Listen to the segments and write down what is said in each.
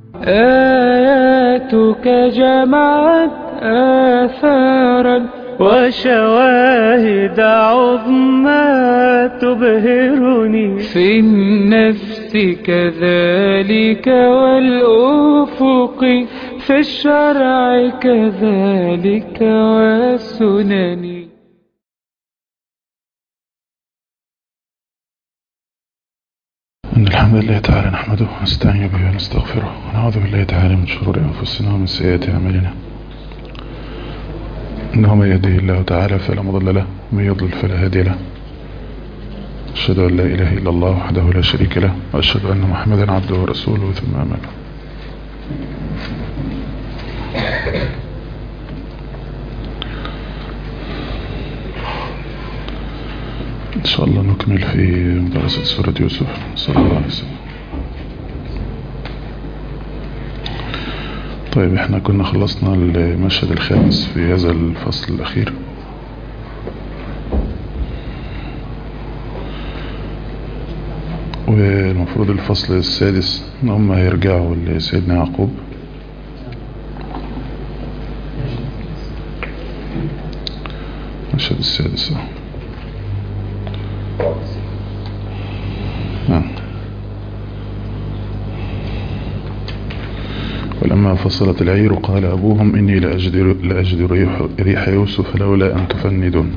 آياتك جمعت آثارا وشواهد عظمى تبهرني في النفس كذلك والأفق في الشرع كذلك والسنن إن الحمد لله تعالى نحمده ونستعين به ونستغفره ونعوذ بالله تعالى من شرور أنفسنا ومن سيئات أعمالنا إنه من يهده الله تعالى فلا مضل له ومن يضلل فلا هادي له أشهد أن لا إله إلا الله وحده لا شريك له وأشهد أن محمدا عبده ورسوله ثم أما بعد إن شاء الله نكمل في دراسة سورة يوسف صلى الله عليه وسلم طيب احنا كنا خلصنا المشهد الخامس في هذا الفصل الأخير والمفروض الفصل السادس ان هم هيرجعوا لسيدنا يعقوب المشهد السادس اه نعم ولما فصلت العير قال أبوهم إني لأجد, لأجد ريح, ريح يوسف لولا أن تفندون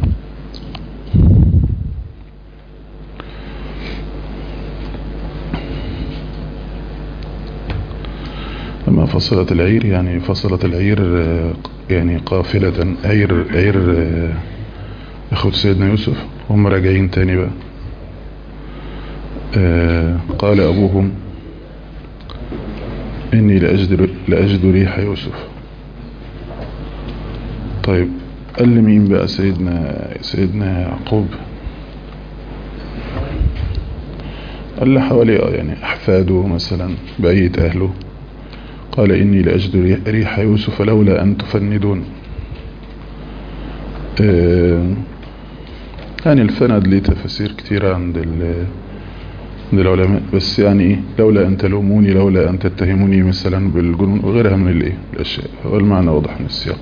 لما فصلت العير يعني فصلت العير يعني قافلة عير, عير أخوة سيدنا يوسف هم راجعين تاني بقى قال أبوهم إني لأجد, لأجد ريح يوسف طيب قال لي مين بقى سيدنا سيدنا يعقوب قال له حوالي يعني أحفاده مثلا بقية أهله قال إني لأجد ريح يوسف لولا أن تفندون يعني الفند ليه تفاسير كتيرة عند عند العلماء بس يعني ايه لولا ان تلوموني لولا ان تتهموني مثلا بالجنون وغيرها من الايه الاشياء هو المعنى واضح من السياق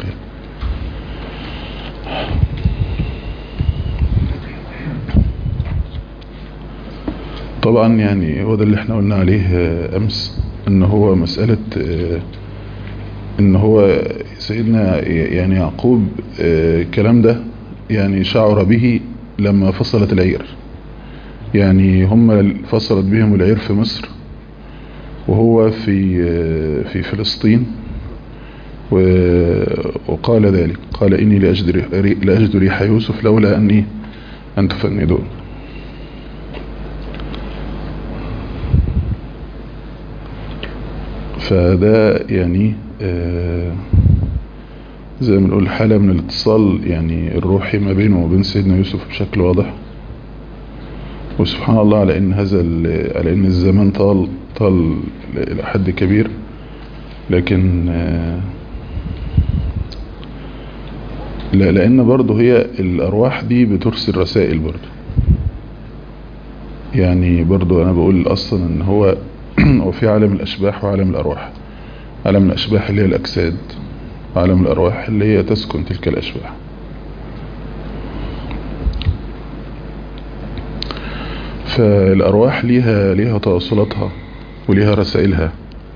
طبعا يعني هو ده اللي احنا قلنا عليه امس ان هو مسألة ان هو سيدنا يعني يعقوب الكلام ده يعني شعر به لما فصلت العير يعني هم فصلت بهم العير في مصر وهو في في فلسطين وقال ذلك قال إني لأجد, لأجد ريح يوسف لولا أني أن تفندون فده يعني زي ما نقول حالة من الاتصال يعني الروحي ما بينه وبين سيدنا يوسف بشكل واضح وسبحان الله على ان هذا على ان الزمان طال طال الى حد كبير لكن لا لان برضه هي الارواح دي بترسل رسائل برضه يعني برضه انا بقول اصلا ان هو هو في عالم الاشباح وعالم الارواح عالم الاشباح اللي هي الاجساد وعالم الارواح اللي هي تسكن تلك الاشباح فالأرواح ليها ليها تواصلاتها وليها رسائلها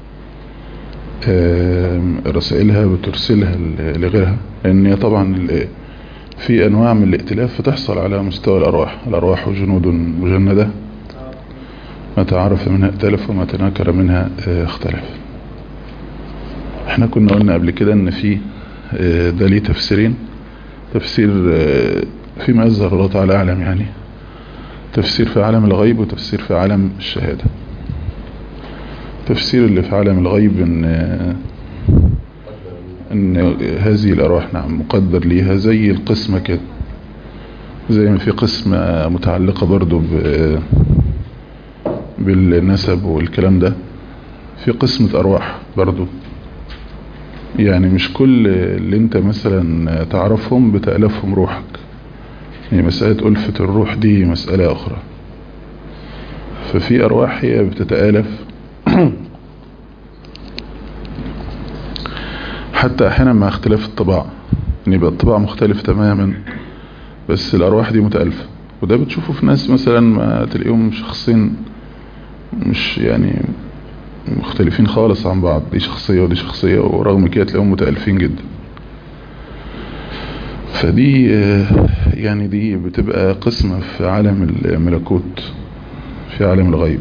رسائلها بترسلها لغيرها لأن طبعا في أنواع من الائتلاف بتحصل على مستوى الأرواح الأرواح جنود مجندة ما تعرف منها ائتلف وما تناكر منها اختلف احنا كنا قلنا قبل كده ان في ده ليه تفسيرين تفسير فيما يظهر الله تعالى أعلم يعني تفسير في عالم الغيب وتفسير في عالم الشهادة تفسير اللي في عالم الغيب ان ان هذه الارواح نعم مقدر ليها زي القسمة كده زي ما في قسمة متعلقة برضو ب بالنسب والكلام ده في قسمة ارواح برضو يعني مش كل اللي انت مثلا تعرفهم بتألفهم روحك يعني مسألة ألفة الروح دي مسألة أخرى ففي أرواح هي بتتآلف حتى احيانا مع اختلاف الطباع ان يبقى الطباع مختلف تماما بس الارواح دي متألفة وده بتشوفه في ناس مثلا ما تلاقيهم شخصين مش يعني مختلفين خالص عن بعض دي شخصية ودي شخصية ورغم كده تلاقيهم متألفين جدا فدي يعني دي بتبقى قسمة في عالم الملكوت في عالم الغيب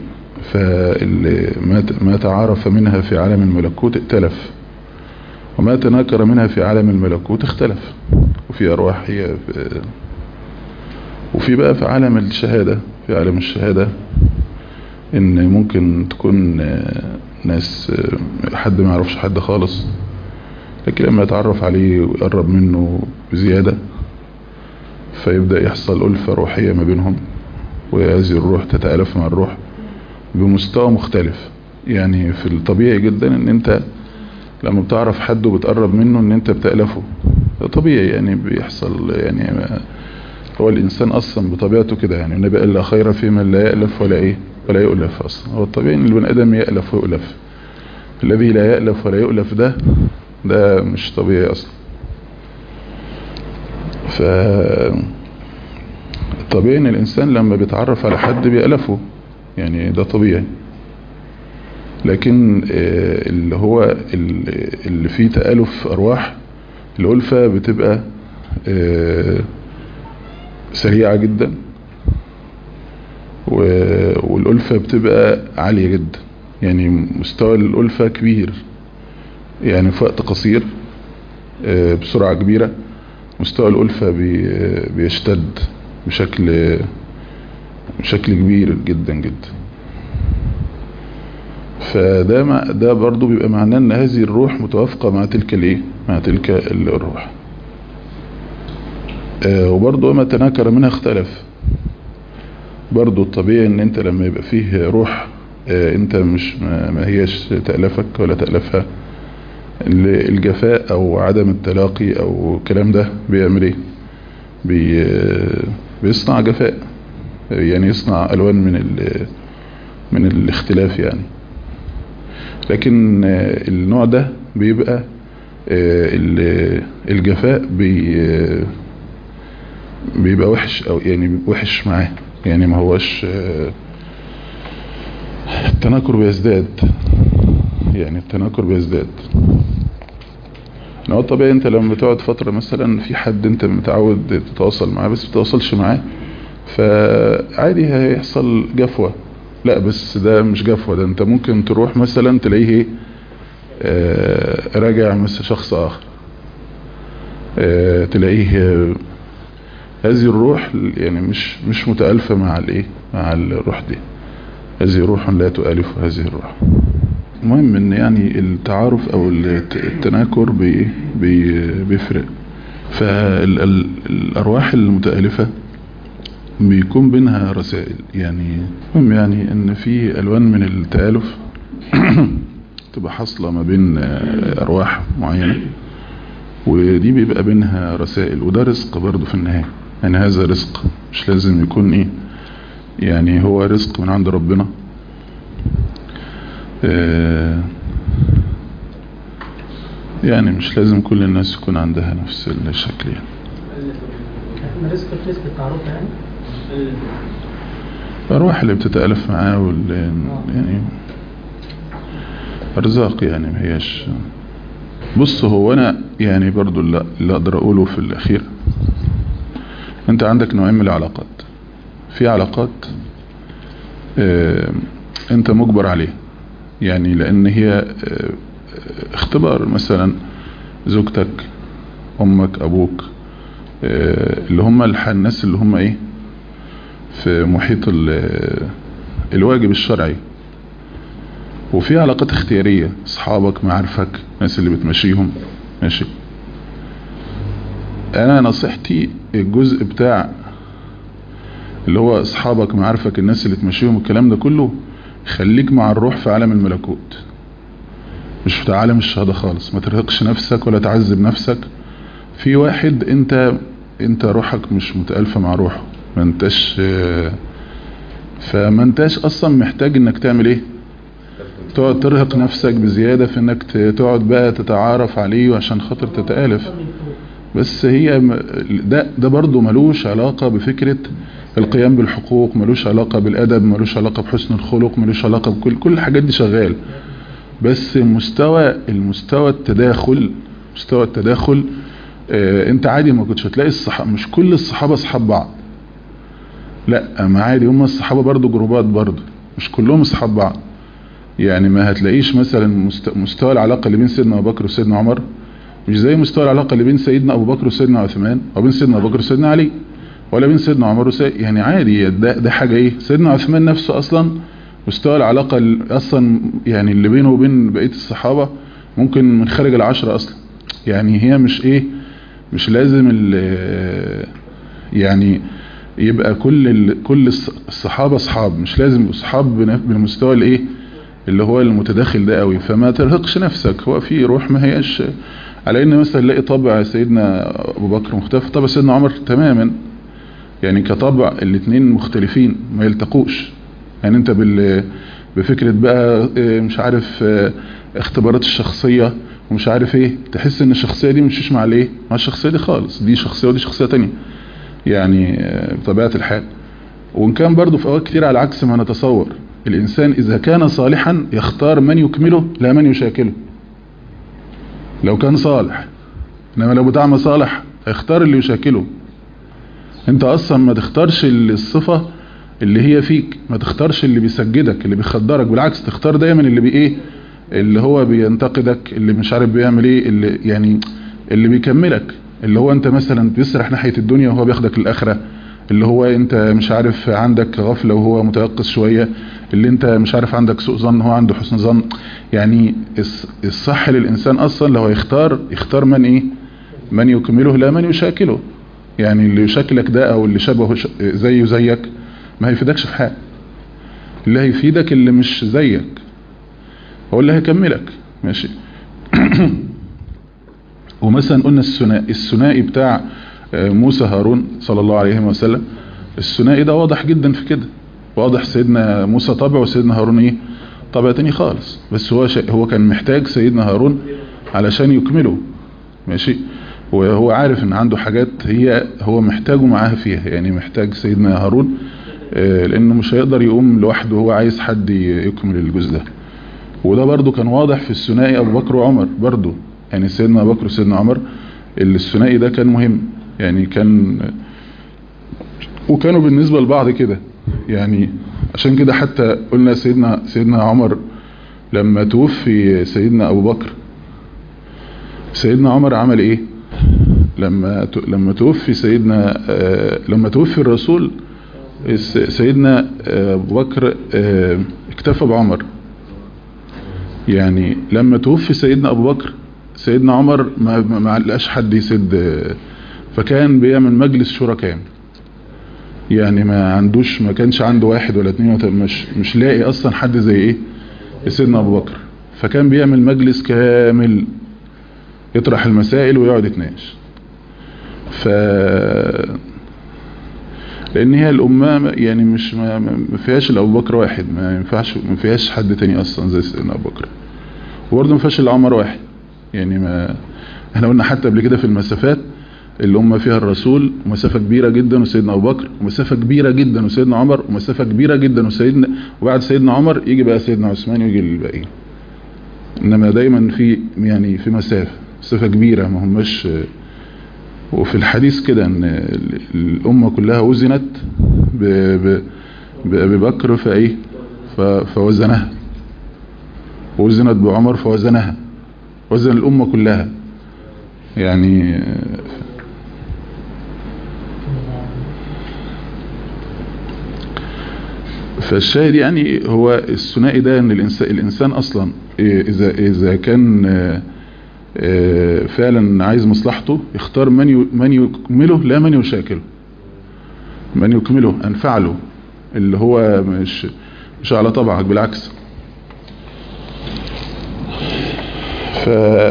فما تعارف منها في عالم الملكوت ائتلف وما تناكر منها في عالم الملكوت اختلف وفي أرواح هي وفي بقى في عالم الشهادة في عالم الشهادة ان ممكن تكون ناس حد ما يعرفش حد خالص لكن لما يتعرف عليه ويقرب منه بزيادة فيبدأ يحصل ألفة روحية ما بينهم وهذه الروح تتألف مع الروح بمستوى مختلف يعني في الطبيعي جدا ان انت لما بتعرف حد وبتقرب منه ان انت بتألفه طبيعي يعني بيحصل يعني هو الانسان اصلا بطبيعته كده يعني النبي قال لا خير في من لا يألف ولا ايه ولا يؤلف اصلا هو الطبيعي ان البني ادم يألف ويؤلف الذي لا يألف ولا يؤلف ده ده مش طبيعي اصلا ف الطبيعي ان الانسان لما بيتعرف على حد بيألفه يعني ده طبيعي لكن اللي هو اللي فيه تألف ارواح الألفة بتبقى سريعة جدا والألفة بتبقى عالية جدا يعني مستوى الألفة كبير يعني في وقت قصير بسرعة كبيرة مستوى الألفة بيشتد بشكل بشكل كبير جدا جدا فده مع ده برضو بيبقى معناه ان هذه الروح متوافقة مع تلك الايه مع تلك الروح آه وبرضو ما تناكر منها اختلف برضو الطبيعي ان انت لما يبقى فيه روح آه انت مش ما, ما هيش تألفك ولا تألفها الجفاء او عدم التلاقي او الكلام ده بيعمل ايه بي بيصنع جفاء يعني يصنع الوان من ال من الاختلاف يعني لكن النوع ده بيبقى الجفاء بي بيبقى وحش او يعني وحش معاه يعني ما هوش التناكر بيزداد يعني التناكر بيزداد هو الطبيعي انت لما بتقعد فترة مثلا في حد انت متعود تتواصل معاه بس بتتواصلش معاه فعادي هيحصل جفوة لا بس ده مش جفوة ده انت ممكن تروح مثلا تلاقيه اه راجع مثل شخص اخر اه تلاقيه هذه الروح يعني مش مش متألفة مع الايه مع الروح دي هذه روح لا تؤلف هذه الروح المهم ان يعني التعارف او التناكر بي بي بيفرق فالارواح المتألفة بيكون بينها رسائل يعني المهم يعني ان في الوان من التآلف تبقى حاصلة ما بين ارواح معينة ودي بيبقى بينها رسائل وده رزق برضو في النهاية يعني هذا رزق مش لازم يكون ايه يعني هو رزق من عند ربنا يعني مش لازم كل الناس يكون عندها نفس الشكل يعني رزق في نسبة تعرف يعني الأرواح اللي بتتألف معاه واللي يعني أرزاق يعني ما هياش بص هو أنا يعني برضو اللي أقدر أقوله في الأخير أنت عندك نوعين من العلاقات في علاقات اه أنت مجبر عليه يعني لأن هي اه اختبار مثلا زوجتك أمك أبوك اه اللي هم الناس اللي هم إيه في محيط الواجب الشرعي وفي علاقات اختيارية اصحابك معارفك الناس اللي بتمشيهم ماشي انا نصيحتي الجزء بتاع اللي هو اصحابك معارفك الناس اللي تمشيهم الكلام ده كله خليك مع الروح في عالم الملكوت مش في عالم الشهادة خالص ما ترهقش نفسك ولا تعذب نفسك في واحد انت انت روحك مش متألفة مع روحه ما انتش فما انتش اصلا محتاج انك تعمل ايه تقعد ترهق نفسك بزيادة في انك ت- تقعد بقى تتعارف عليه عشان خاطر تتآلف من فوق. بس هي م- ده ده برضه ملوش علاقة بفكرة القيام بالحقوق ملوش علاقة بالأدب ملوش علاقة بحسن الخلق ملوش علاقة بكل كل الحاجات دي شغال بس مستوى المستوى التداخل مستوى التداخل آه انت عادي ما كنتش هتلاقي الصحابة مش كل الصحابة اصحاب بعض لا ما عادي هم الصحابة برضو جروبات برضو مش كلهم اصحاب بعض يعني ما هتلاقيش مثلا مست- مستوى العلاقة اللي بين سيدنا ابو بكر وسيدنا عمر مش زي مستوى العلاقة اللي بين سيدنا ابو بكر وسيدنا عثمان او بين سيدنا ابو بكر وسيدنا علي ولا بين سيدنا عمر وسيدنا يعني عادي ده, ده حاجة ايه سيدنا عثمان نفسه اصلا مستوى العلاقة ال- اصلا يعني اللي بينه وبين بقية الصحابة ممكن من خارج العشرة اصلا يعني هي مش ايه مش لازم ال- يعني يبقى كل ال- كل الص- الصحابة اصحاب مش لازم يبقوا اصحاب بن- بالمستوى الايه اللي هو المتداخل ده قوي فما ترهقش نفسك هو في روح ما هياش على ان مثلا نلاقي طبع سيدنا ابو بكر مختلف طبع سيدنا عمر تماما يعني كطبع الاثنين مختلفين ما يلتقوش يعني انت بال بفكرة بقى اه، مش عارف اه، اختبارات الشخصية ومش عارف ايه تحس ان الشخصية دي مش مع الايه مع الشخصية دي خالص دي شخصية ودي شخصية تانية يعني اه، بطبيعة الحال وان كان برضو في اوقات كتير على عكس ما نتصور الانسان اذا كان صالحا يختار من يكمله لا من يشاكله لو كان صالح انما لو بتاع مصالح هيختار اللي يشاكله انت اصلا ما تختارش الصفة اللي هي فيك ما تختارش اللي بيسجدك اللي بيخدرك بالعكس تختار دايما اللي بي ايه اللي هو بينتقدك اللي مش عارف بيعمل ايه اللي يعني اللي بيكملك اللي هو انت مثلا بيسرح ناحية الدنيا وهو بياخدك للاخرة اللي هو انت مش عارف عندك غفلة وهو متيقظ شوية اللي انت مش عارف عندك سوء ظن وهو عنده حسن ظن يعني الص- الصح للانسان اصلا لو يختار يختار من ايه من يكمله لا من يشاكله يعني اللي يشكلك ده او اللي شبهه ش- زيه زيك ما هيفيدكش في حاجه اللي هيفيدك اللي مش زيك هو اللي هيكملك ماشي ومثلا قلنا الثنائي الثنائي بتاع آه، موسى هارون صلى الله عليه وسلم الثنائي ده واضح جدا في كده واضح سيدنا موسى طبع وسيدنا هارون ايه طبع تاني خالص بس هو شا... هو كان محتاج سيدنا هارون علشان يكمله ماشي وهو عارف ان عنده حاجات هي هو محتاجه معاها فيها يعني محتاج سيدنا هارون آه، لانه مش هيقدر يقوم لوحده هو عايز حد ي- يكمل الجزء ده وده برضو كان واضح في الثنائي ابو بكر وعمر برضو يعني سيدنا ابو بكر وسيدنا عمر الثنائي ده كان مهم يعني كان وكانوا بالنسبة لبعض كده يعني عشان كده حتى قلنا سيدنا سيدنا عمر لما توفي سيدنا ابو بكر سيدنا عمر عمل ايه لما ت- لما توفي سيدنا آه، لما توفي الرسول الس- سيدنا آه، ابو بكر آه، اكتفى بعمر يعني لما توفي سيدنا ابو بكر سيدنا عمر ما ما ما لقاش حد يسد آه، فكان بيعمل مجلس شورى كامل يعني ما عندوش ما كانش عنده واحد ولا اتنين ولا مش مش لاقي اصلا حد زي ايه سيدنا ابو بكر فكان بيعمل مجلس كامل يطرح المسائل ويقعد يتناقش ف لان هي الامه يعني مش ما, ما فيهاش الا ابو بكر واحد ما ينفعش ما فيهاش حد تاني اصلا زي سيدنا ابو بكر وبرضه ما فيهاش الا عمر واحد يعني ما احنا قلنا حتى قبل كده في المسافات اللي هم فيها الرسول مسافة كبيرة جدا وسيدنا أبو بكر ومسافة كبيرة جدا وسيدنا عمر ومسافة كبيرة جدا وسيدنا وبعد سيدنا عمر يجي بقى سيدنا عثمان ويجي الباقيين إنما دايما في يعني في مسافة مسافة كبيرة ما هماش وفي الحديث كده ان ال- الأمة كلها وزنت ب- ب- بأبي بكر فإيه ف- فوزنها وزنت بعمر فوزنها وزن الأمة كلها يعني فالشاهد يعني هو الثنائي ده ان الانسان, الإنسان اصلا اذا اذا كان آه، آه، فعلا عايز مصلحته يختار من ي- من يكمله لا من يشاكله من يكمله انفع له اللي هو مش مش على طبعك بالعكس ف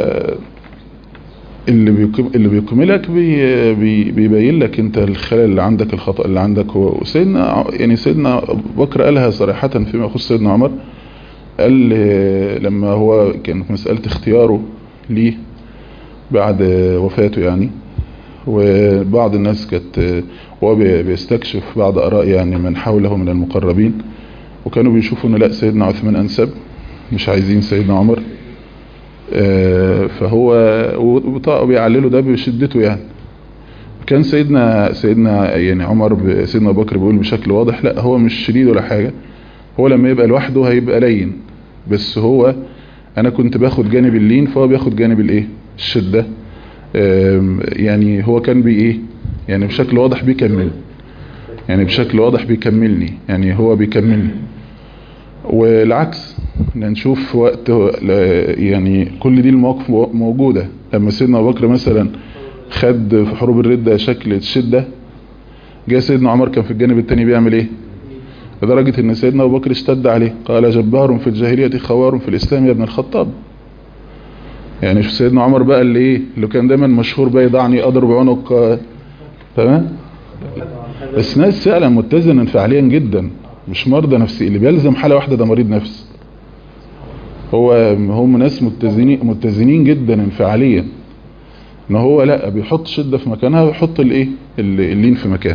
اللي بيكم اللي بيكملك بي بي بيبين لك انت الخلل اللي عندك الخطأ اللي عندك هو وسيدنا ع- يعني سيدنا ابو بكر قالها صراحة فيما يخص سيدنا عمر قال آه، لما هو كانت مسألة اختياره ليه بعد آه، وفاته يعني وبعض الناس كانت آه، وهو بي- بيستكشف بعض آراء يعني من حوله من المقربين وكانوا بيشوفوا ان لا سيدنا عثمان انسب مش عايزين سيدنا عمر آه، فهو وط- بيعللوا ده بشدته يعني كان سيدنا سيدنا يعني عمر ب- سيدنا ابو بكر بيقول بشكل واضح لا هو مش شديد ولا حاجة هو لما يبقى لوحده هيبقى لين بس هو انا كنت باخد جانب اللين فهو بياخد جانب الايه الشدة آم، يعني هو كان بي ايه يعني بشكل واضح بيكمل يعني بشكل واضح بيكملني يعني هو بيكملني والعكس نشوف وقت يعني كل دي المواقف موجودة لما سيدنا ابو بكر مثلا خد في حروب الردة شكل الشدة جاء سيدنا عمر كان في الجانب التاني بيعمل ايه لدرجة ان سيدنا ابو بكر اشتد عليه قال جبار في الجاهلية خوار في الاسلام يا ابن الخطاب يعني شوف سيدنا عمر بقى اللي ايه اللي كان دايما مشهور بقى يضعني اضرب عنق آه، تمام بس ناس فعلا متزن انفعاليا جدا مش مرضى نفسي اللي بيلزم حالة واحدة ده مريض نفس هو هم ناس متزنين متزنين جدا انفعاليا ان هو لا بيحط شدة في مكانها ويحط الايه ال- اللين في مكان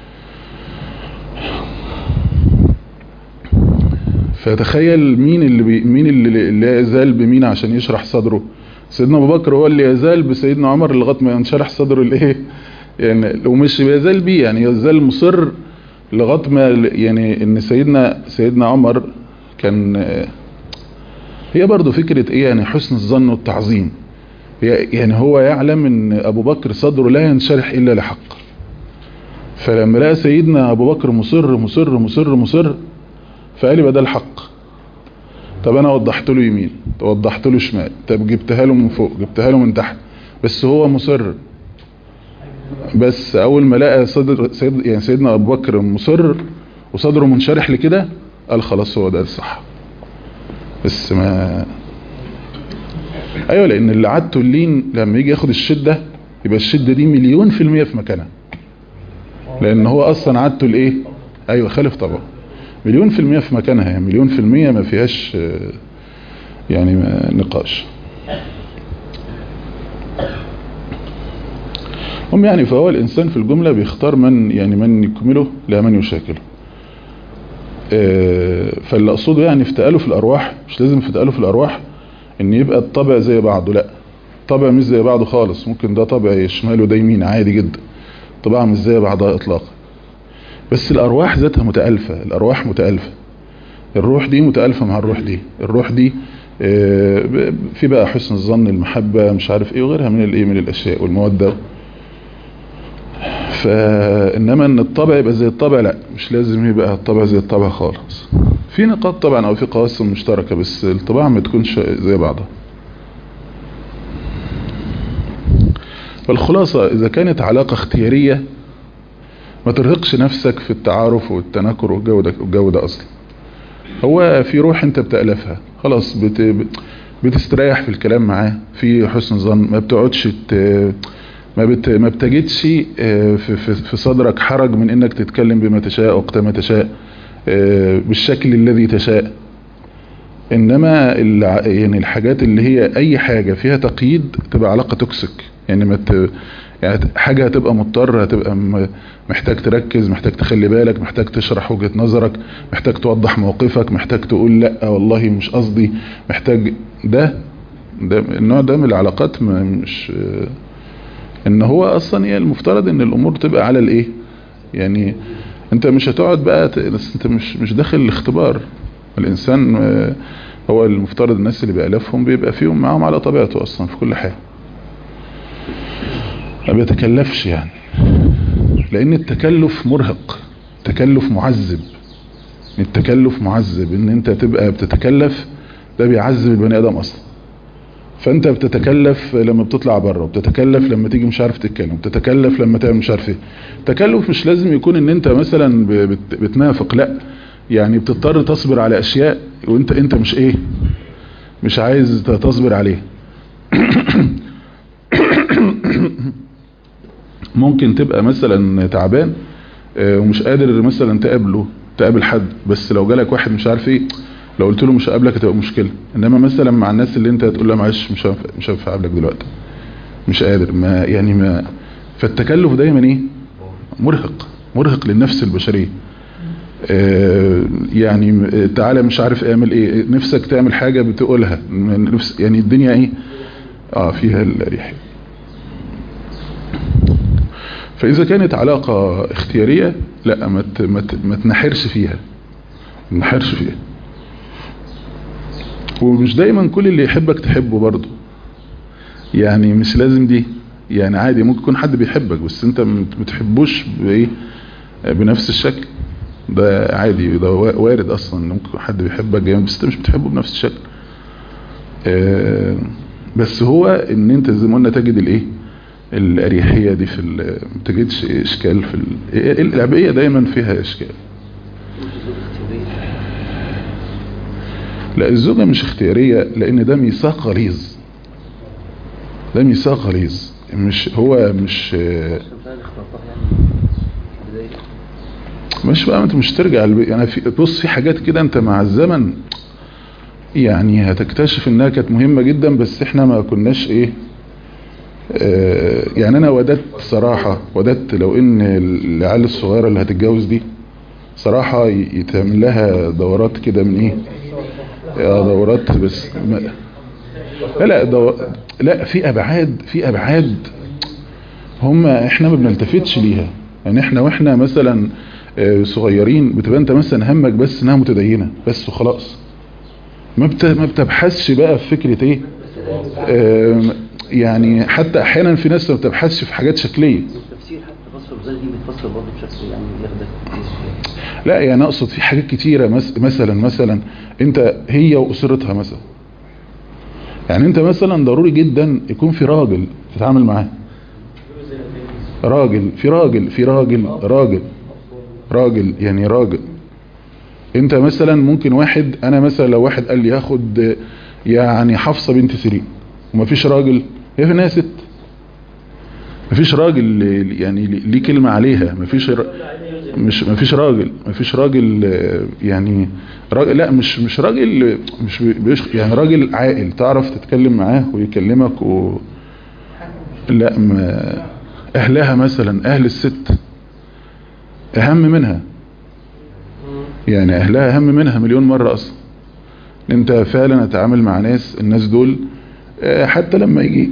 فتخيل مين اللي بي مين اللي, اللي يزال بمين عشان يشرح صدره سيدنا ابو بكر هو اللي يزال بسيدنا عمر لغايه ما ينشرح صدره الايه يعني ومش بيزال بيه يعني يزال مصر لغايه ما يعني ان سيدنا سيدنا عمر كان آه، هي برضو فكرة ايه يعني حسن الظن والتعظيم هي يعني هو يعلم ان ابو بكر صدره لا ينشرح الا لحق فلما لقى سيدنا ابو بكر مصر مصر مصر مصر فقال يبقى ده الحق طب انا وضحت له يمين طب وضحت له شمال طب جبتها له من فوق جبتها له من تحت بس هو مصر بس اول ما لقى صدر سيد يعني سيدنا ابو بكر مصر وصدره منشرح لكده قال خلاص هو ده الصح بس ما ايوه لان اللي عادته اللين لما يجي ياخد الشدة يبقى الشدة دي مليون في المية في مكانها لان هو اصلا عادته الايه ايوه خالف طبعا مليون في المية في مكانها يعني مليون في المية ما فيهاش آه، يعني ما- نقاش هم يعني فهو الانسان في الجملة بيختار من يعني من يكمله لا من يشاكله آه، فاللي اقصده يعني في تألف الارواح مش لازم في تألف الارواح ان يبقى الطبع زي بعضه لا طبع مش زي بعضه خالص ممكن ده طبع شمال وده يمين عادي جدا طبعا مش زي بعضها اطلاقا بس الارواح ذاتها متألفة الارواح متألفة الروح دي متألفة مع الروح دي الروح دي آه، ب- في بقى حسن الظن المحبة مش عارف ايه وغيرها من الايه من الاشياء والمودة فانما ان الطبع يبقى زي الطبع لا مش لازم يبقى الطبع زي الطبع خالص في نقاط طبعا او في قواسم مشتركة بس الطباع ما تكونش زي بعضها فالخلاصة اذا كانت علاقة اختيارية ما ترهقش نفسك في التعارف والتناكر والجو ده, والجو ده اصلا هو في روح انت بتألفها خلاص بت بتستريح في الكلام معاه في حسن ظن ما بتقعدش ت... ما بت... ما بتجدش آه، في... في... في صدرك حرج من انك تتكلم بما تشاء وقت ما تشاء آه، بالشكل الذي تشاء انما الع... يعني الحاجات اللي هي اي حاجة فيها تقييد تبقى علاقة توكسيك يعني ما ت... يعني حاجة هتبقى مضطر هتبقى م- محتاج تركز محتاج تخلي بالك محتاج تشرح وجهة نظرك محتاج توضح موقفك محتاج تقول لا والله مش قصدي محتاج ده ده النوع ده من العلاقات ما- مش ان هو اصلا هي المفترض ان الامور تبقى على الايه يعني انت مش هتقعد بقى ت... بس انت مش مش داخل الاختبار الانسان آه، هو المفترض الناس اللي بيألفهم بيبقى فيهم معاهم على طبيعته اصلا في كل حاجة ما بيتكلفش يعني لان التكلف مرهق تكلف معذب التكلف معذب ان انت تبقى بتتكلف ده بيعذب البني ادم اصلا فانت بتتكلف لما بتطلع بره وبتتكلف لما تيجي مش عارف تتكلم بتتكلف لما تعمل مش عارف ايه تكلف مش لازم يكون ان انت مثلا ب- بت- بتنافق لا يعني بتضطر تصبر على اشياء وانت انت مش ايه مش عايز تصبر عليها ممكن تبقى مثلا تعبان آه، ومش قادر مثلا تقابله تقابل حد بس لو جالك واحد مش عارف ايه لو قلت له مش هقابلك هتبقى مشكله انما مثلا مع الناس اللي انت هتقول لها معلش مش هينفع- مش هينفع اقابلك دلوقتي مش قادر ما يعني ما فالتكلف دايما ايه مرهق مرهق للنفس البشريه آه، يعني آه، تعالى مش عارف اعمل ايه نفسك تعمل حاجة بتقولها من نفس يعني الدنيا ايه اه فيها الريح فاذا كانت علاقة اختيارية لا ما ت- ما ت- ما تنحرش فيها ما تنحرش فيها ومش دايما كل اللي يحبك تحبه برضه يعني مش لازم دي يعني عادي ممكن يكون حد بيحبك بس انت ما بتحبوش بايه بنفس الشكل ده عادي ده وا- وارد اصلا ممكن يكون حد بيحبك جامد بس انت مش بتحبه بنفس الشكل آه، بس هو ان انت زي ما قلنا تجد الايه الاريحيه دي في ال- ما تجدش اشكال في ال- العبئيه دايما فيها اشكال لا الزوجة مش اختيارية لان ده ميثاق غليظ ده ميثاق غليظ مش هو مش آه، مش بقى انت مش ترجع البيت يعني في بص في حاجات كده انت مع الزمن يعني هتكتشف انها كانت مهمة جدا بس احنا ما كناش ايه آه يعني انا وددت صراحة وددت لو ان العيال الصغيرة اللي هتتجوز دي صراحة ي- يتعمل لها دورات كده من ايه آه دورات بس ما لا لا دو... لا في ابعاد في ابعاد هم احنا ما بنلتفتش ليها يعني احنا واحنا مثلا آه، صغيرين بتبقى انت مثلا همك بس انها متدينه بس وخلاص ما بت... ما بتبحثش بقى في فكره ايه آم، يعني حتى احيانا في ناس ما بتبحثش في حاجات شكليه التفسير حتى فصل الغزالي دي بتفسر برضه بشكل يعني ياخدك لا يعني اقصد في حاجات كتيره مس... مثلا مثلا انت هي واسرتها مثلا يعني انت مثلا ضروري جدا يكون في راجل تتعامل معاه راجل في راجل في راجل راجل راجل يعني راجل انت مثلا ممكن واحد انا مثلا لو واحد قال لي هاخد يعني حفصة بنت سيرين ومفيش راجل هي في ناس ست مفيش راجل يعني ليه كلمة عليها مفيش را- مش مفيش راجل مفيش راجل آه، يعني راجل لا مش مش راجل مش بيش يعني راجل عاقل تعرف تتكلم معاه ويكلمك و لا ما اهلها مثلا اهل الست اهم منها يعني اهلها اهم منها مليون مرة اصلا انت فعلا اتعامل مع ناس الناس دول آه، حتى لما يجي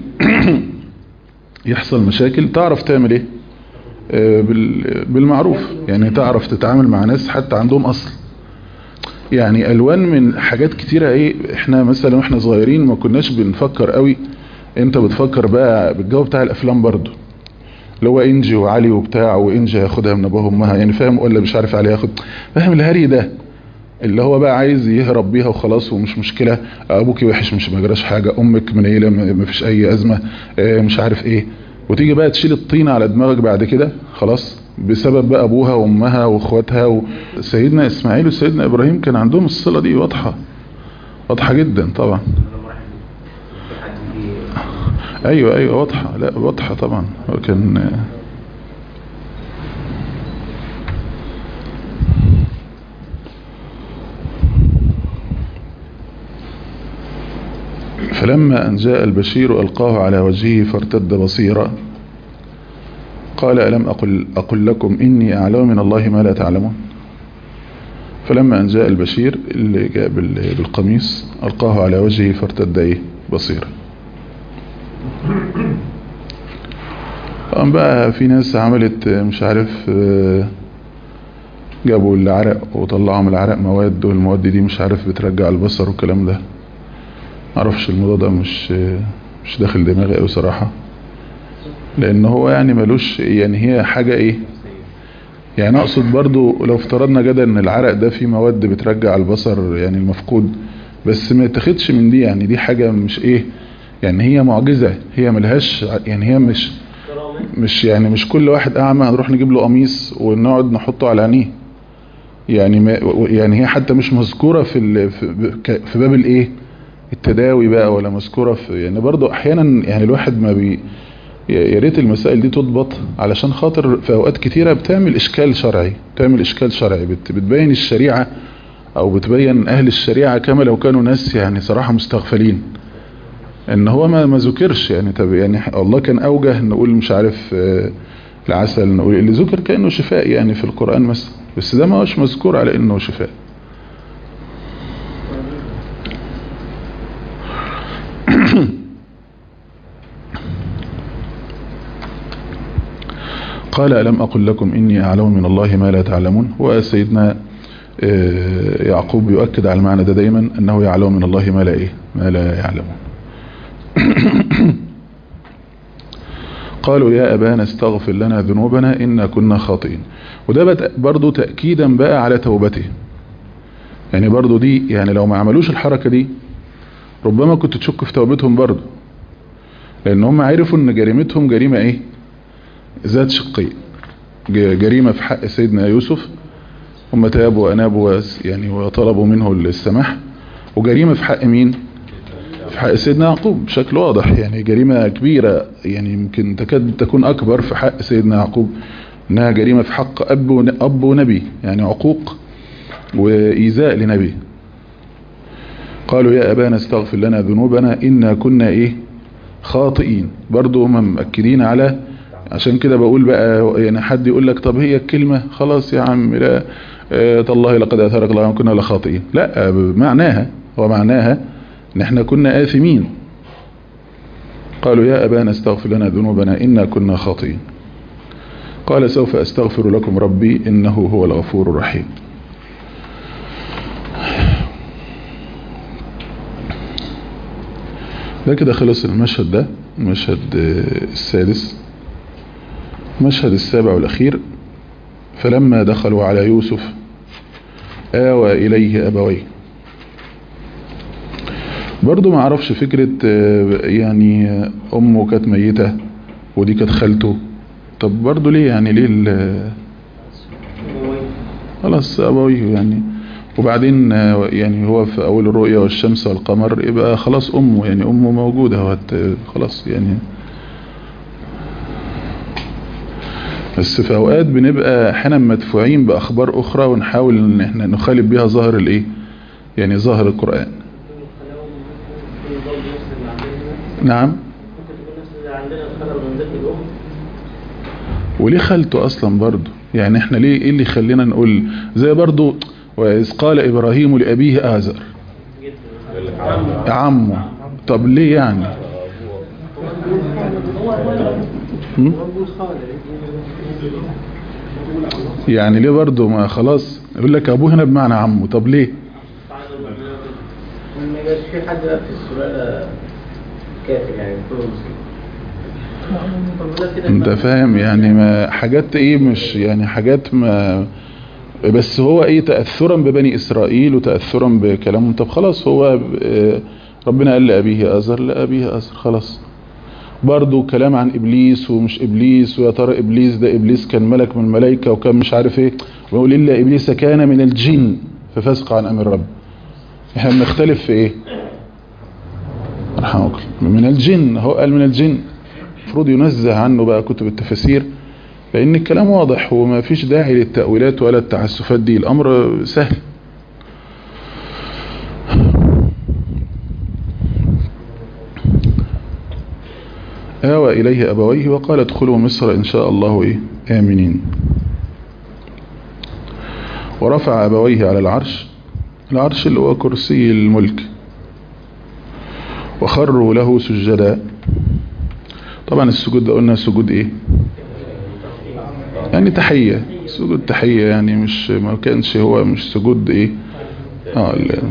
يحصل مشاكل تعرف تعمل ايه آه، بال- بالمعروف يعني تعرف تتعامل مع ناس حتى عندهم اصل يعني الوان من حاجات كتيرة ايه احنا مثلا واحنا صغيرين ما كناش بنفكر قوي انت بتفكر بقى بالجو بتاع الافلام برضو اللي هو انجي وعلي وبتاع وانجي هياخدها من ابوها وامها يعني فاهم ولا مش عارف علي ياخد فاهم الهري ده اللي هو بقى عايز يهرب بيها وخلاص ومش مشكلة ابوكي وحش مش مجراش حاجة امك منيلة ما ما فيش اي ازمة آه، مش عارف ايه وتيجي بقى تشيل الطينة على دماغك بعد كده خلاص بسبب بقى ابوها وامها واخواتها وسيدنا اسماعيل وسيدنا ابراهيم كان عندهم الصلة دي واضحة واضحة جدا طبعا ايوه ايوه واضحة لا واضحة طبعا هو كان فلما أن جاء البشير ألقاه على وجهه فارتد بصيرا قال ألم أقل, أقل لكم إني أعلم من الله ما لا تعلمون فلما أن جاء البشير اللي جاء بال- بالقميص ألقاه على وجهه فارتد إيه بصيرا طبعا بقى في ناس عملت مش عارف آه، جابوا العرق وطلعوا من العرق مواد والمواد دي مش عارف بترجع البصر والكلام ده معرفش الموضوع ده مش مش داخل دماغي قوي صراحة لان هو يعني ملوش يعني هي حاجة ايه يعني اقصد برضو لو افترضنا جدا ان العرق ده فيه مواد بترجع البصر يعني المفقود بس ما يتاخدش من دي يعني دي حاجة مش ايه يعني هي معجزة هي ملهاش يعني هي مش مش يعني مش كل واحد اعمى هنروح نجيب له قميص ونقعد نحطه على عينيه يعني ما يعني هي حتى مش مذكورة في ال- في ك- في باب الايه التداوي بقى ولا مذكورة في يعني برضو احيانا يعني الواحد ما بي يا ريت المسائل دي تضبط علشان خاطر في اوقات كتيرة بتعمل اشكال شرعي بتعمل اشكال شرعي بت- بتبين الشريعة او بتبين اهل الشريعة كما لو كانوا ناس يعني صراحة مستغفلين ان هو ما ما ذكرش يعني طب يعني الله كان اوجه نقول مش عارف آه، العسل نقول اللي ذكر كانه شفاء يعني في القرآن مثلا بس ده ما هوش مذكور على انه شفاء قال ألم أقل لكم إني أعلم من الله ما لا تعلمون وسيدنا آه، يعقوب يؤكد على المعنى ده دايما أنه يعلم من الله ما لا إيه ما لا يعلمون قالوا يا أبانا استغفر لنا ذنوبنا إنا كنا خاطئين وده بت- برضو تأكيدا بقى على توبته يعني برضو دي يعني لو ما عملوش الحركة دي ربما كنت تشك في توبتهم برضو لأن هم عرفوا أن جريمتهم جريمة إيه ذات شقين ج- جريمة في حق سيدنا يوسف هم تابوا وأنابوا وس- يعني وطلبوا منه السماح وجريمة في حق مين في حق سيدنا يعقوب بشكل واضح يعني جريمة كبيرة يعني يمكن تكاد تكون أكبر في حق سيدنا يعقوب إنها جريمة في حق أب ون- أب ونبي يعني عقوق وإيذاء لنبي قالوا يا أبانا استغفر لنا ذنوبنا إنا كنا إيه خاطئين برضو هم مأكدين على عشان كده بقول بقى يعني حد يقول لك طب هي الكلمة خلاص يا عم لا آه، تالله لقد أثرك الله كنا لخاطئين لا معناها هو معناها ان احنا كنا آثمين قالوا يا أبانا استغفر لنا ذنوبنا إنا كنا خاطئين قال سوف أستغفر لكم ربي إنه هو الغفور الرحيم ده كده خلص المشهد ده المشهد آه، السادس المشهد السابع والأخير فلما دخلوا على يوسف آوى إليه أبويه برضو ما عرفش فكرة آه، يعني آه، أمه كانت ميتة ودي كانت خالته طب برضو ليه يعني ليه ال- خلاص أبويه يعني وبعدين آه، يعني هو في أول الرؤيا والشمس والقمر يبقى خلاص أمه يعني أمه موجودة هو هت- خلاص يعني بس في أوقات بنبقى أحيانا مدفوعين بأخبار أخرى ونحاول إن احنا نخالف بيها ظاهر الإيه يعني ظاهر القرآن نعم ممكن تكون نفس اللي عندنا الخلل من ذات الأم وليه خالته اصلا برضه يعني احنا ليه ايه اللي يخلينا نقول زي برضه واذ قال ابراهيم لابيه ازر جدا عمه طب ليه يعني هم؟ يعني ليه برضه ما خلاص يقول لك ابوه هنا بمعنى عمه طب ليه ما يبقاش في حد بقى في السلالة كافر يعني كله مسلم طب كده انت فاهم يعني ما حاجات ايه مش يعني حاجات ما بس هو ايه تأثرا ببني اسرائيل وتأثرا بكلامهم طب خلاص هو اه، ربنا قال لأبيه أزر لأبيه أزر خلاص برضو كلام عن إبليس ومش إبليس ويا ترى إبليس ده إبليس كان ملك من الملائكة وكان مش عارف إيه ويقول إلا إبليس كان من الجن ففسق عن أمر رب إحنا بنختلف في إيه رحمك الله. من الجن هو قال من الجن المفروض ينزه عنه بقى كتب التفاسير لأن الكلام واضح وما فيش داعي للتأويلات ولا التعسفات دي الأمر سهل آوى إليه أبويه وقال ادخلوا مصر إن شاء الله إيه آمنين ورفع أبويه على العرش العرش اللي هو كرسي الملك وخروا له سجدا طبعا السجود ده قلنا سجود ايه يعني تحية سجود تحية يعني مش ما كانش هو مش سجود ايه اه لا.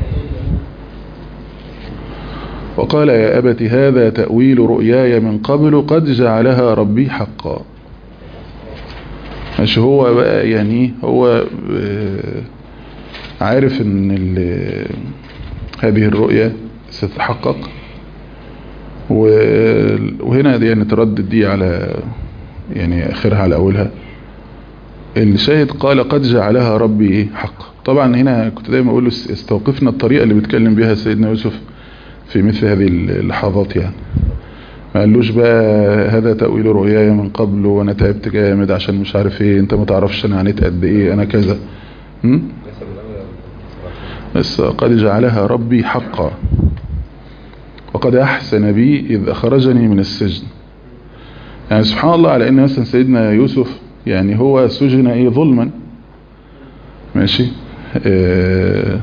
وقال يا أبت هذا تأويل رؤياي من قبل قد جعلها ربي حقا مش هو بقى يعني هو آه، عارف ان ال- هذه الرؤية ستتحقق و- وهنا دي يعني تردد دي على يعني اخرها على اولها الشاهد قال قد جعلها ربي إيه؟ حق طبعا هنا كنت دايما اقول له است- استوقفنا الطريقة اللي بيتكلم بها سيدنا يوسف في مثل هذه اللحظات يعني ما قالوش بقى هذا تأويل رؤياي من قبل وانا تعبت جامد عشان مش عارف ايه انت ما تعرفش انا عانيت قد ايه انا كذا هم؟ بس قد جعلها ربي حقا وقد أحسن بي إذ أخرجني من السجن يعني سبحان الله على أن مثلا سيدنا يوسف يعني هو سجن إيه ظلما ماشي آه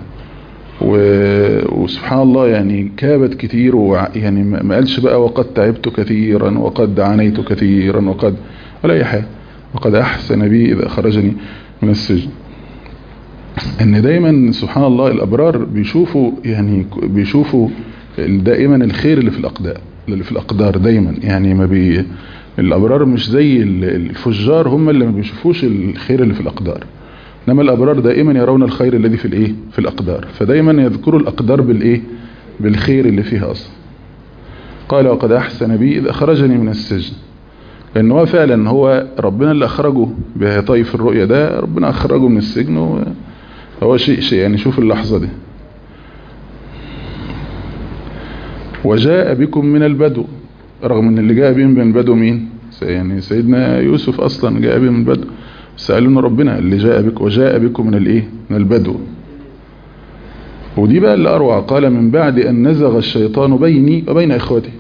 وسبحان الله يعني كابت كثير ويعني ما قالش بقى وقد تعبت كثيرا وقد عانيت كثيرا وقد ولا أي حاجة وقد أحسن بي إذا أخرجني من السجن ان دايما سبحان الله الابرار بيشوفوا يعني بيشوفوا دائما الخير اللي في الاقدار اللي في الاقدار دايما يعني ما بي الابرار مش زي الفجار هم اللي ما بيشوفوش الخير اللي في الاقدار انما الابرار دائما يرون الخير الذي في الايه في الاقدار فدايما يذكروا الاقدار بالايه بالخير اللي فيها اصلا قال وقد احسن بي اذ اخرجني من السجن لان هو فعلا هو ربنا اللي اخرجه بطيف الرؤيا ده ربنا اخرجه من السجن و هو شيء شيء يعني شوف اللحظة دي وجاء بكم من البدو رغم ان اللي جاء بهم من البدو مين يعني سيدنا يوسف اصلا جاء بهم من البدو سألونا ربنا اللي جاء بك وجاء بكم من الايه من البدو ودي بقى اللي اروع قال من بعد ان نزغ الشيطان بيني وبين اخوتي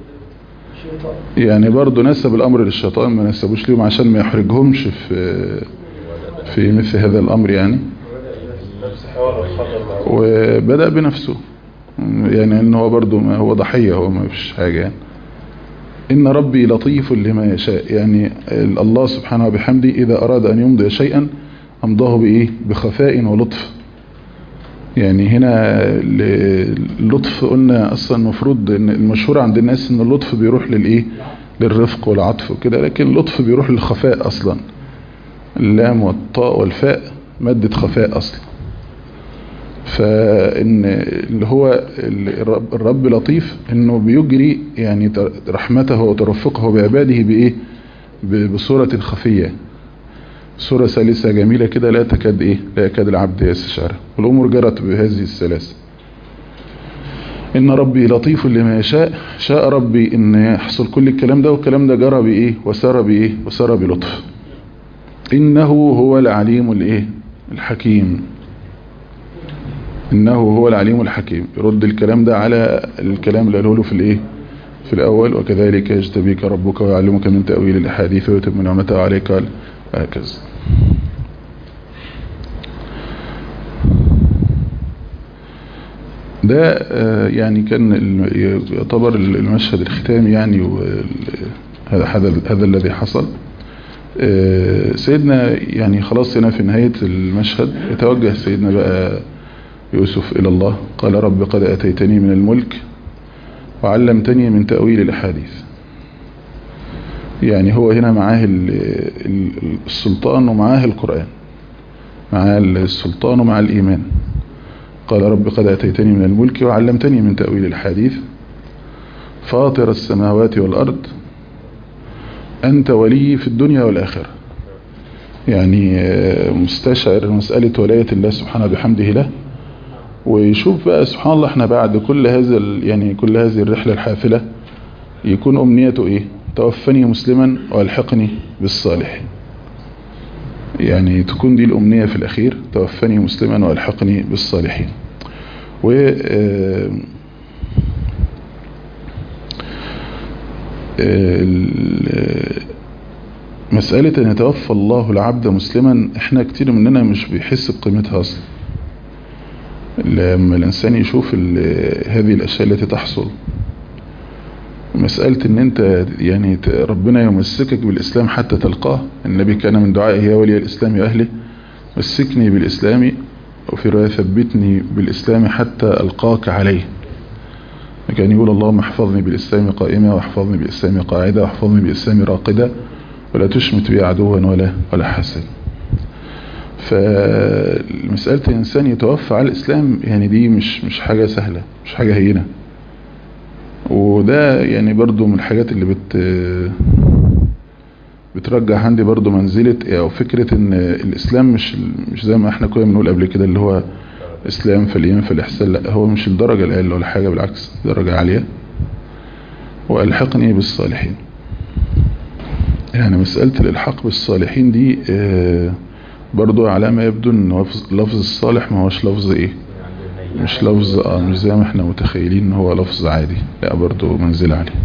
يعني برضو نسب الامر للشيطان ما نسبوش ليهم عشان ما يحرجهمش في في مثل هذا الامر يعني وبدأ بنفسه يعني ان هو برضو ما هو ضحية هو ما فيش حاجة يعني إن ربي لطيف لما يشاء يعني الله سبحانه وبحمده إذا أراد أن يمضي شيئا أمضاه بإيه بخفاء ولطف يعني هنا اللطف قلنا أصلا المفروض إن المشهور عند الناس إن اللطف بيروح للإيه للرفق والعطف وكده لكن اللطف بيروح للخفاء أصلا اللام والطاء والفاء مادة خفاء أصلا فإن اللي هو الرب, الرب لطيف إنه بيجري يعني رحمته وترفقه بعباده بإيه بصورة خفية صورة سلسة جميلة كده لا تكاد إيه لا يكاد العبد يستشعرها والأمور جرت بهذه السلاسة إن ربي لطيف لما يشاء شاء ربي إن يحصل كل الكلام ده والكلام ده جرى بإيه وسار بإيه وسار بلطف إنه هو العليم الإيه الحكيم إنه هو العليم الحكيم يرد الكلام ده على الكلام اللي قاله له في الإيه في الأول وكذلك يجتبيك ربك ويعلمك من تأويل الأحاديث ويتم نعمته عليك وهكذا ده يعني كان يعتبر المشهد الختامي يعني هذا هذا هذا الذي حصل سيدنا يعني خلاص هنا في نهاية المشهد يتوجه سيدنا بقى يوسف إلى الله قال رب قد أتيتني من الملك وعلمتني من تأويل الأحاديث يعني هو هنا معاه السلطان ومعاه القرآن معاه السلطان ومع الإيمان قال رب قد أتيتني من الملك وعلمتني من تأويل الحديث فاطر السماوات والأرض أنت ولي في الدنيا والآخرة يعني مستشعر مسألة ولاية الله سبحانه بحمده له ويشوف بقى سبحان الله احنا بعد كل هذا يعني كل هذه الرحلة الحافلة يكون أمنيته ايه توفني مسلما والحقني بالصالحين يعني تكون دي الأمنية في الأخير توفني مسلما والحقني بالصالحين و مسألة أن يتوفى الله العبد مسلما احنا كتير مننا مش بيحس بقيمتها أصلا لما الإنسان يشوف هذه الأشياء التي تحصل مسألة ان انت يعني ربنا يمسكك بالإسلام حتى تلقاه النبي كان من دعائه يا ولي الإسلام أهلي مسكني بالإسلام وفي رواية ثبتني بالإسلام حتى ألقاك عليه كان يقول اللهم احفظني بالإسلام قائمة واحفظني بالإسلام قاعدة واحفظني بالإسلام راقدة ولا تشمت بي عدوا ولا ولا حسد فمسألة الإنسان يتوفى على الإسلام يعني دي مش مش حاجة سهلة مش حاجة هينة وده يعني برضو من الحاجات اللي بت بترجح عندي برضو منزلة او فكرة ان الاسلام مش مش زي ما احنا كنا بنقول قبل كده اللي هو اسلام فالايمان فالاحسان لا هو مش الدرجة الاقل ولا حاجة بالعكس درجة عالية والحقني بالصالحين يعني مسألة الالحاق بالصالحين دي برضو على ما يبدو ان لفظ الصالح ما هوش لفظ ايه مش لفظ اه مش زي ما احنا متخيلين ان هو لفظ عادي لا برضه منزل عليه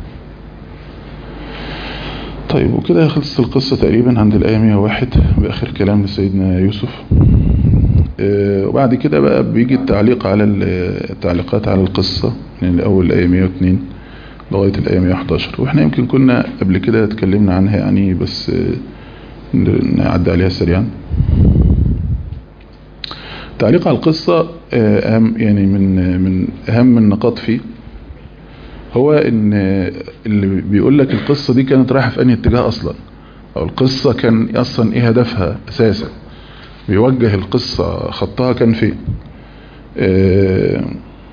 طيب وكده خلصت القصة تقريبا عند الآية 101 بآخر كلام لسيدنا يوسف آه وبعد كده بقى بيجي التعليق على التعليقات على القصة من أول الآية 102 لغاية الآية 111 وإحنا يمكن كنا قبل كده اتكلمنا عنها يعني بس آه نعدي عليها سريعا تعليق على القصة آه أهم يعني من من أهم النقاط فيه هو ان اللي بيقول لك القصة دي كانت رايحة في انهي اتجاه اصلا او القصة كان اصلا ايه هدفها اساسا بيوجه القصة خطها كان فين آه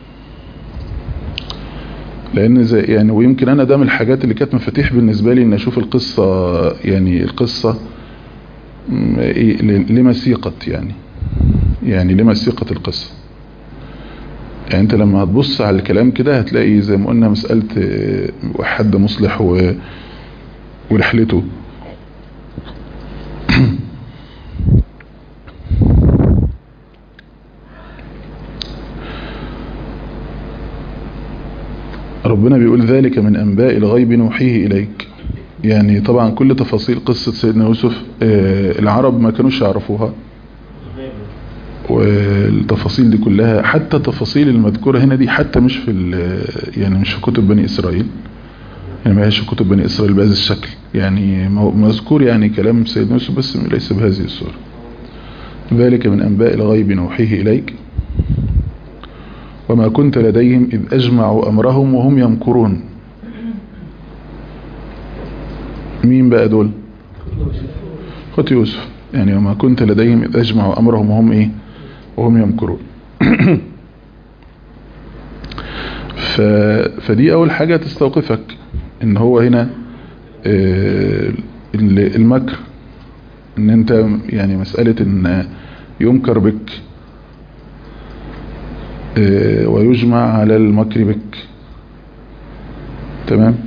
لان زي يعني ويمكن انا ده من الحاجات اللي كانت مفاتيح بالنسبة لي ان اشوف القصة يعني القصة إيه لما سيقت يعني يعني لما سيقت القصة يعني انت لما هتبص على الكلام كده هتلاقي زي ما قلنا مسألة حد مصلح و... ورحلته ربنا بيقول ذلك من أنباء الغيب نوحيه إليك يعني طبعا كل تفاصيل قصة سيدنا يوسف العرب ما كانوش يعرفوها والتفاصيل دي كلها حتى التفاصيل المذكورة هنا دي حتى مش في يعني مش في كتب بني إسرائيل يعني ما هيش في كتب بني إسرائيل بهذا الشكل يعني مذكور يعني كلام سيدنا يوسف بس ليس بهذه الصورة ذلك من أنباء الغيب نوحيه إليك وما كنت لديهم إذ أجمعوا أمرهم وهم يمكرون مين بقى دول خط يوسف يعني وما كنت لديهم إذ أجمعوا أمرهم وهم إيه وهم يمكرون ف... فدي أول حاجة تستوقفك إن هو هنا المكر إن أنت يعني مسألة إن يمكر بك ويجمع على المكر بك تمام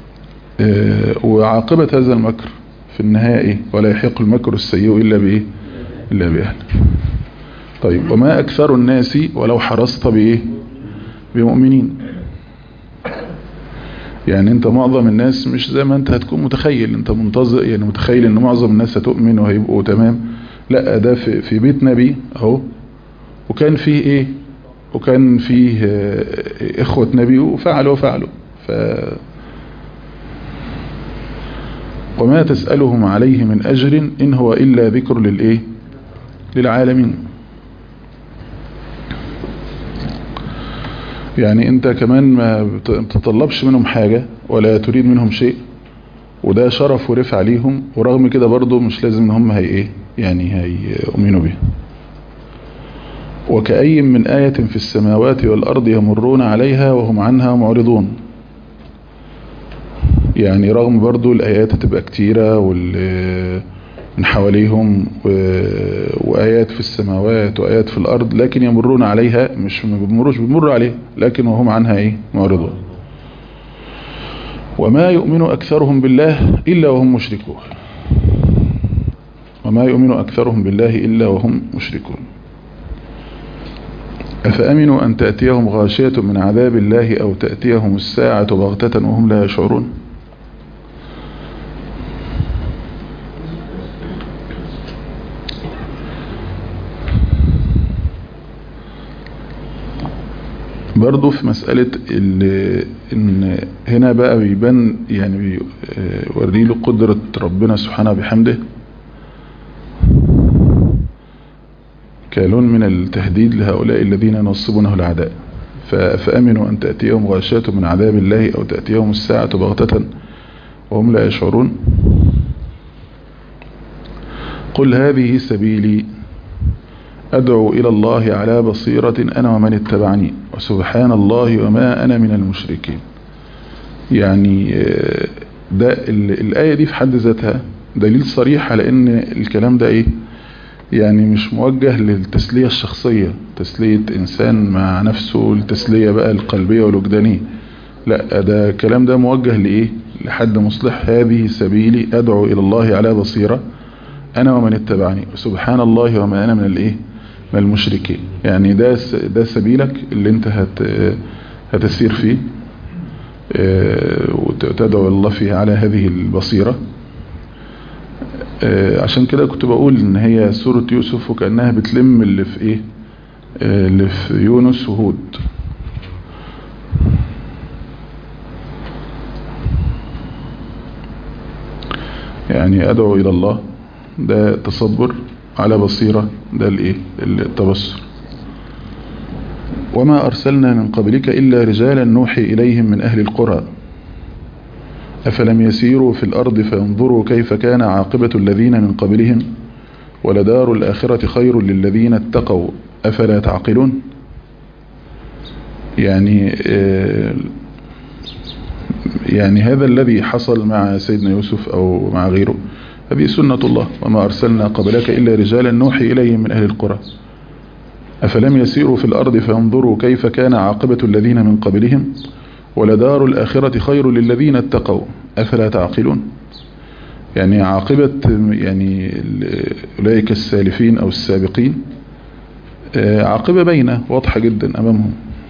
وعاقبة هذا المكر في النهاية إيه ولا يحق المكر السيء إلا بإيه إلا بأهله طيب وما أكثر الناس ولو حرصت بإيه بمؤمنين يعني انت معظم الناس مش زي ما انت هتكون متخيل انت منتظر يعني متخيل ان معظم الناس هتؤمن وهيبقوا تمام لا ده في, في بيت نبي اهو وكان فيه ايه وكان فيه اخوة نبي وفعلوا وفعلوا ف وما تسألهم عليه من أجر إن هو إلا ذكر للإيه للعالمين يعني أنت كمان ما بتطلبش منهم حاجة ولا تريد منهم شيء وده شرف ورفع ليهم ورغم كده برضو مش لازم ان هم هي ايه يعني هيؤمنوا به وكأي من آية في السماوات والأرض يمرون عليها وهم عنها معرضون يعني رغم برضو الآيات تبقى كتيرة من حواليهم وآيات في السماوات وآيات في الأرض لكن يمرون عليها مش ما بيمروش بيمروا عليها لكن وهم عنها ايه معرضون وما يؤمن أكثرهم بالله إلا وهم مشركون وما يؤمن أكثرهم بالله إلا وهم مشركون أفأمنوا أن تأتيهم غاشية من عذاب الله أو تأتيهم الساعة بغتة وهم لا يشعرون برضو في مسألة ان هنا بقى بيبان يعني بيوري له قدرة ربنا سبحانه بحمده كالون من التهديد لهؤلاء الذين ينصبونه العداء فأمنوا أن تأتيهم غاشية من عذاب الله أو تأتيهم الساعة بغتة وهم لا يشعرون قل هذه سبيلي أدعو إلى الله على بصيرة أنا ومن اتبعني وسبحان الله وما أنا من المشركين يعني ده الآية دي في حد ذاتها دليل صريح على أن الكلام ده إيه يعني مش موجه للتسلية الشخصية تسلية إنسان مع نفسه التسلية بقى القلبية والوجدانية لا ده الكلام ده موجه لإيه لحد مصلح هذه سبيلي أدعو إلى الله على بصيرة أنا ومن اتبعني وسبحان الله وما أنا من الإيه من المشركين يعني ده س- ده سبيلك اللي انت هت هتسير فيه آه، وتدعو الله فيه على هذه البصيرة آه، عشان كده كنت بقول ان هي سورة يوسف وكأنها بتلم اللي في ايه آه، اللي في يونس وهود يعني ادعو الى الله ده تصبر على بصيرة ده الايه التبصر وما أرسلنا من قبلك إلا رجالا نوحي إليهم من أهل القرى أفلم يسيروا في الأرض فينظروا كيف كان عاقبة الذين من قبلهم ولدار الآخرة خير للذين اتقوا أفلا تعقلون يعني آه، يعني هذا الذي حصل مع سيدنا يوسف أو مع غيره هذه سنة الله وما أرسلنا قبلك إلا رجالا نوحي إليهم من أهل القرى أفلم يسيروا في الأرض فينظروا كيف كان عاقبة الذين من قبلهم ولدار الآخرة خير للذين اتقوا أفلا تعقلون يعني عاقبة يعني ال- أولئك السالفين أو السابقين آه، عاقبة بينة واضحة جدا أمامهم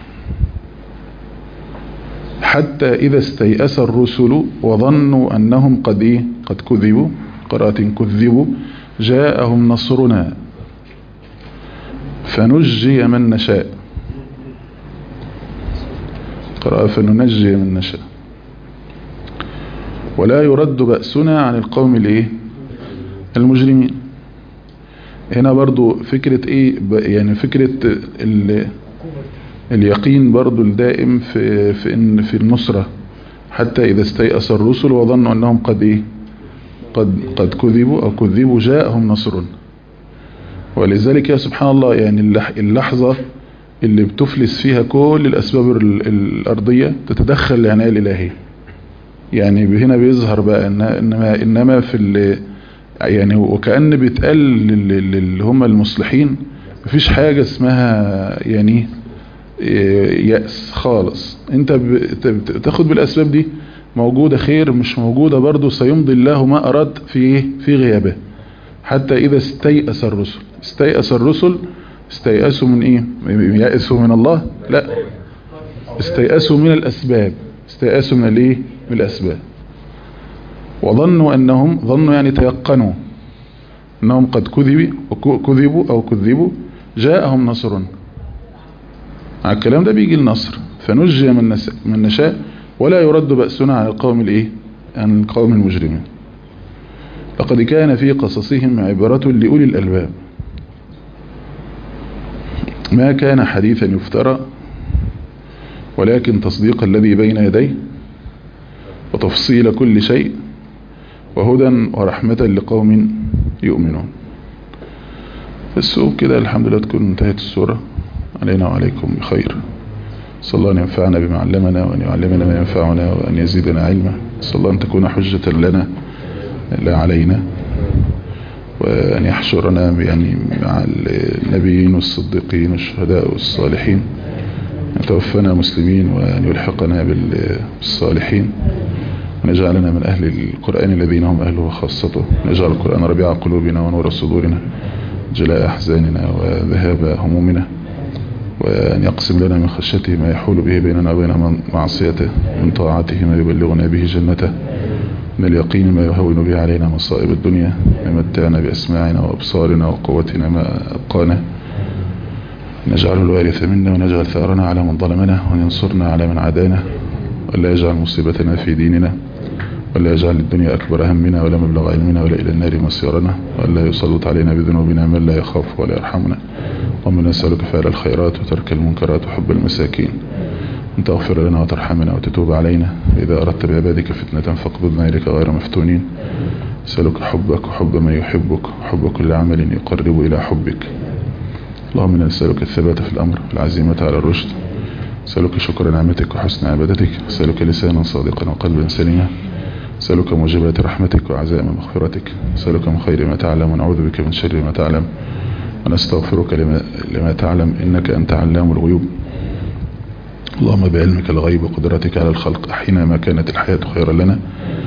حتى إذا استيأس الرسل وظنوا أنهم قد إيه قد كذبوا قرأت كذبوا جاءهم نصرنا فنجي من نشاء قرأ فننجي من نشاء ولا يرد بأسنا عن القوم الايه المجرمين هنا برضو فكرة ايه ب- يعني فكرة ال اليقين برضو الدائم في في ان في النصرة حتى اذا استيأس الرسل وظنوا انهم قد ايه قد قد كذبوا او كذبوا جاءهم نصرنا ولذلك يا سبحان الله يعني اللح- اللحظة اللي بتفلس فيها كل الأسباب ال- الأرضية تتدخل العناية الإلهية يعني هنا بيظهر بقى إن إنما, إنما في ال يعني وكأن بيتقال لل- للي هم المصلحين مفيش حاجة اسمها يعني إيه، يأس خالص انت بت- بت- بتاخد بالأسباب دي موجودة خير مش موجودة برضو سيمضي الله ما أراد في إيه؟ في غيابه حتى إذا استيأس الرسل استيأس الرسل استيأسوا من إيه يأسوا من الله لا استيأسوا من الأسباب استيأسوا من الإيه من الأسباب وظنوا أنهم ظنوا يعني تيقنوا أنهم قد كذبوا كذبوا أو كذبوا جاءهم نصر على الكلام ده بيجي النصر فنجي من, نس من نشاء ولا يرد بأسنا عن القوم الإيه عن القوم المجرمين لقد كان في قصصهم عبرة لأولي الألباب ما كان حديثا يفترى ولكن تصديق الذي بين يديه وتفصيل كل شيء وهدى ورحمة لقوم يؤمنون السوق كده الحمد لله تكون انتهت السورة علينا وعليكم بخير صلى الله أن ينفعنا بما علمنا وأن يعلمنا ما ينفعنا وأن يزيدنا علما صلى الله أن تكون حجة لنا لا علينا وأن يحشرنا يعني مع النبيين والصديقين والشهداء والصالحين يتوفنا مسلمين وأن يلحقنا بالصالحين ونجعلنا من أهل القرآن الذين هم أهله وخاصته نجعل القرآن ربيع قلوبنا ونور صدورنا جلاء أحزاننا وذهاب همومنا وأن يقسم لنا من خشيته ما يحول به بيننا وبين معصيته من طاعته ما يبلغنا به جنته من اليقين ما يهون به علينا مصائب الدنيا يمتعنا بأسماعنا وأبصارنا وقوتنا ما أبقانا نجعله الوارث منا ونجعل ثأرنا على من ظلمنا وننصرنا على من عادانا ولا يجعل مصيبتنا في ديننا ولا يجعل الدنيا أكبر همنا ولا مبلغ علمنا ولا إلى النار مصيرنا ولا يسلط علينا بذنوبنا من لا يخاف ولا يرحمنا اللهم نسألك فعل الخيرات وترك المنكرات وحب المساكين أن تغفر لنا وترحمنا وتتوب علينا إذا أردت بعبادك فتنة فاقبضنا إليك غير مفتونين أسألك حبك وحب من يحبك وحب كل عمل يقرب إلى حبك اللهم إنا نسألك الثبات في الأمر والعزيمة على الرشد أسألك شكر نعمتك وحسن عبادتك أسألك لسانا صادقا وقلبا سليما أسألك موجبات رحمتك وعزائم مغفرتك أسألك من خير ما تعلم ونعوذ بك من شر ما تعلم ونستغفرك لما, لما تعلم إنك أنت علام الغيوب اللهم بعلمك الغيب وقدرتك على الخلق أحينا ما كانت الحياة خيرا لنا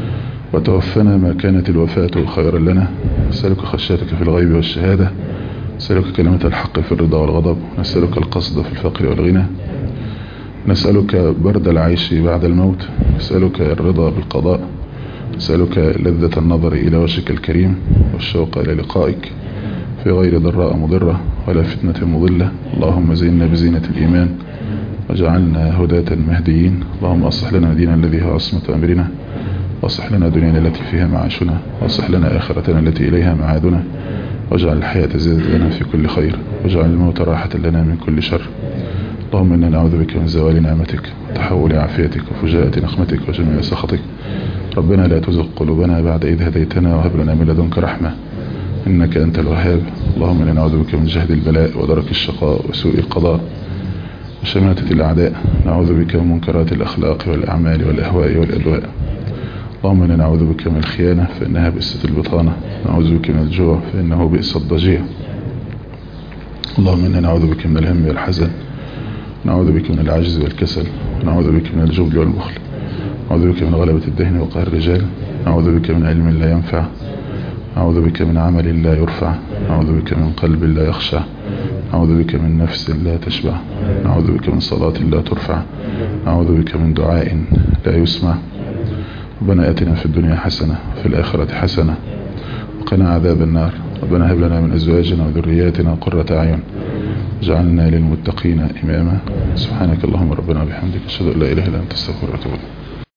وتوفنا ما كانت الوفاة خيرا لنا أسألك خشيتك في الغيب والشهادة نسألك كلمة الحق في الرضا والغضب نسألك القصد في الفقر والغنى نسألك برد العيش بعد الموت نسألك الرضا بالقضاء نسألك لذة النظر إلى وجهك الكريم والشوق إلى لقائك في غير ضراء مضرة ولا فتنة مضلة اللهم زينا بزينة الإيمان وجعلنا هداة مهديين اللهم أصلح لنا دينا الذي هو عصمة أمرنا واصلح لنا دنيانا التي فيها معاشنا واصلح لنا آخرتنا التي إليها معادنا واجعل الحياة زيادة لنا في كل خير واجعل الموت راحة لنا من كل شر اللهم إنا نعوذ بك من زوال نعمتك وتحول عافيتك وفجاءة نقمتك وجميع سخطك ربنا لا تزغ قلوبنا بعد إذ هديتنا وهب لنا من لدنك رحمة إنك أنت الوهاب اللهم إنا نعوذ بك من جهد البلاء ودرك الشقاء وسوء القضاء وشماتة الأعداء نعوذ بك من منكرات الأخلاق والأعمال والأهواء والأدواء اللهم إنا نعوذ بك من الخيانة فإنها بئست البطانة نعوذ بك من الجوع فإنه بئس الضجيع اللهم إنا نعوذ بك من الهم والحزن نعوذ بك من العجز والكسل ونعوذ بك من الجبن والبخل نعوذ بك من غلبة الدهن وقهر الرجال نعوذ بك من علم لا ينفع نعوذ بك من عمل لا يرفع نعوذ بك من قلب لا يخشع نعوذ بك من نفس لا تشبع نعوذ بك من صلاة لا ترفع نعوذ بك من دعاء لا يسمع ربنا آتنا في الدنيا حسنة وفي الآخرة حسنة وقنا عذاب النار ربنا هب لنا من أزواجنا وذرياتنا قرة أعين واجعلنا للمتقين إماما سبحانك اللهم ربنا وبحمدك أشهد أن لا إله إلا أنت أستغفرك وأتوب إليك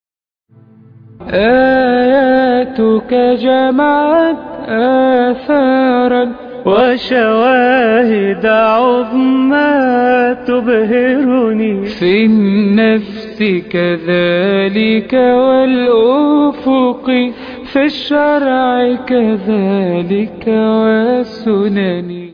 آياتك جمعت آثارا وشواهد عظمى تبهرني في النفس كذلك والأفق في الشرع كذلك والسنن